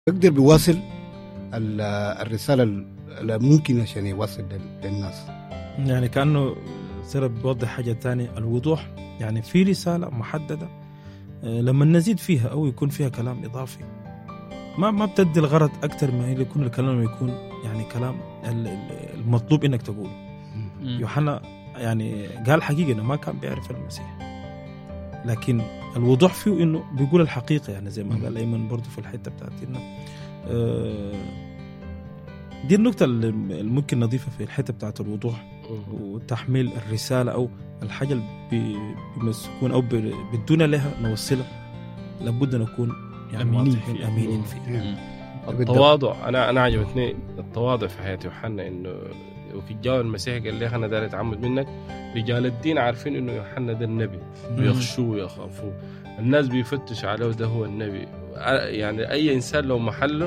يقدر بيواصل ال- الرساله اللي ممكن عشان يوصل لل- للناس يعني كانه سيرة بيوضح حاجه ثانيه الوضوح يعني في رساله محدده آه، لما نزيد فيها او يكون فيها كلام اضافي ما ما بتدي الغرض اكثر ما هي يكون الكلام يكون يعني كلام ال- ال- المطلوب انك تقوله مم. يوحنا يعني قال حقيقه انه ما كان بيعرف المسيح لكن الوضوح فيه انه بيقول الحقيقه يعني زي ما قال ايمن برضه في الحته بتاعت انه آه، دي النقطة اللي ممكن نضيفها في الحتة بتاعت الوضوح وتحميل الرسالة أو الحاجة اللي بي- بيمسكون أو بي- بدون لها نوصلها لابد نكون يعني أمينين واضحين فيها. أمينين فيها مم. التواضع انا انا عجبتني التواضع في حياه يوحنا انه وفي الجو المسيح قال لي انا داير اتعمد منك رجال الدين عارفين انه يوحنا ده النبي ويخشوه ويخافوه الناس بيفتش عليه ده هو النبي يعني اي انسان لو محله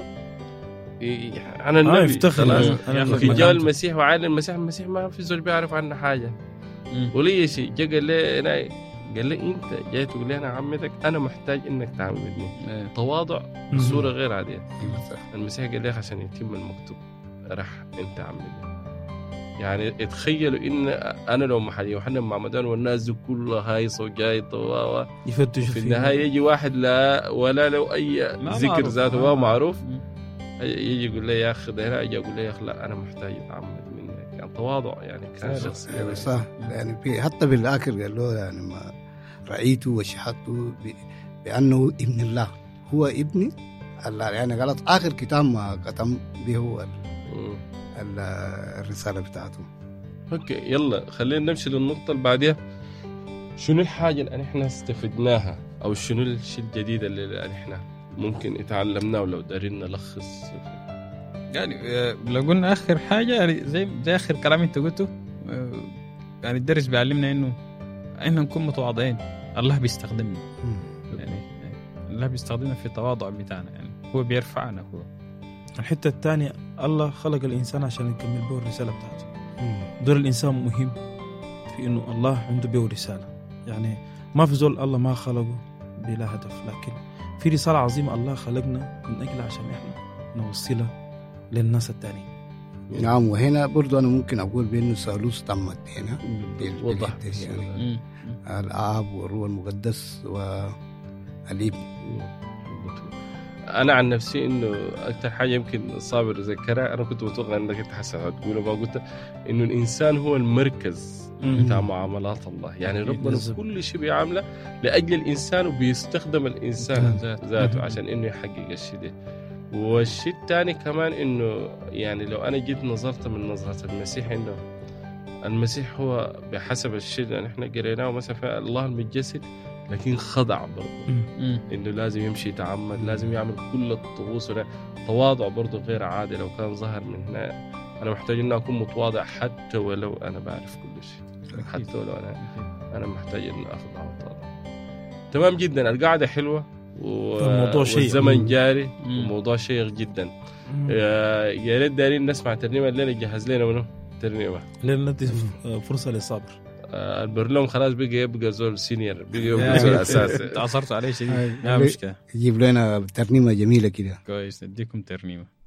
ي- انا النبي يفتخر خلاص. أنا- أنا في مكانته. جو المسيح وعالم المسيح المسيح ما في زول بيعرف عنه حاجه مم. ولي شيء جا قال لي انا قال لي انت جاي تقول لي انا عمتك انا محتاج انك تعمدني إيه. تواضع مم. بصوره غير عاديه أيوة صح. المسيح قال لك عشان يتم المكتوب راح انت عملي يعني تخيلوا ان انا لو محل يوحنا معمدان والناس دي كلها هايصه وجايطه و و- يفتشوا في فيه. النهايه يجي واحد لا ولا له اي ما ذكر معروف. ذاته ما ما معروف مم. يجي يقول لي يا اخي ده هنا اجي اقول له يا اخي لا انا محتاج اتعمد منك يعني تواضع يعني كان صحيح. شخصيه أيوة صح يعني في حتى بالاخر قال له يعني ما رايته وشهدته ب- بانه ابن الله هو ابني الله يعني قالت اخر كتاب ما ختم به هو ال- مم. ال- الرساله بتاعته اوكي يلا خلينا نمشي للنقطة اللي بعدها شنو الحاجة اللي احنا استفدناها او شنو الشيء الجديد اللي احنا ممكن اتعلمناه ولو دارين نلخص يعني آه، لو قلنا اخر حاجه يعني زي زي اخر كلام انت قلته آه، يعني الدرس بيعلمنا انه احنا نكون متواضعين الله بيستخدمنا يعني الله بيستخدمنا في التواضع بتاعنا يعني هو بيرفعنا هو الحتة الثانية الله خلق الإنسان عشان يكمل به الرسالة بتاعته دور الإنسان مهم في إنه الله عنده به رسالة يعني ما في زول الله ما خلقه بلا هدف لكن في رسالة عظيمة الله خلقنا من أجلها عشان إحنا نوصلها للناس التانيين نعم وهنا برضو انا ممكن اقول بانه الثالوث تمت هنا بال- وضح بالحتة بس يعني. مم. الاب والروح المقدس والابن انا عن نفسي انه اكثر حاجه يمكن صابر ذكرها انا كنت متوقع انك انت حسن هتقول ما قلت انه الانسان هو المركز بتاع معاملات الله يعني ربنا بالظبط. كل شيء بيعامله لاجل الانسان وبيستخدم الانسان ذات. ذاته مم. عشان انه يحقق الشيء ده والشيء الثاني كمان انه يعني لو انا جيت نظرت من نظره المسيح انه المسيح هو بحسب الشيء اللي احنا قريناه مثلا في الله المتجسد لكن خضع برضه مم. انه لازم يمشي يتعمد لازم يعمل كل الطقوس ولا تواضع برضه غير عادي لو كان ظهر من هنا انا محتاج اني اكون متواضع حتى ولو انا بعرف كل شيء حتى ولو انا انا محتاج اني اخضع واتواضع تمام جدا القعده حلوه و... الموضوع شيق. والزمن جاري مم. وموضوع شيق جدا يا يا ريت دارين نسمع ترنيمه الليله جهز لنا منه ترنيمه لين ندي فرصة لصابر آه، البرلوم خلاص بقى يبقى زول سينيور بقى يبقى يا زول أخي، اساسي تعصرت عليه شديد هاي. لا مشكله يجيب لنا ترنيمه جميله كده كويس نديكم ترنيمه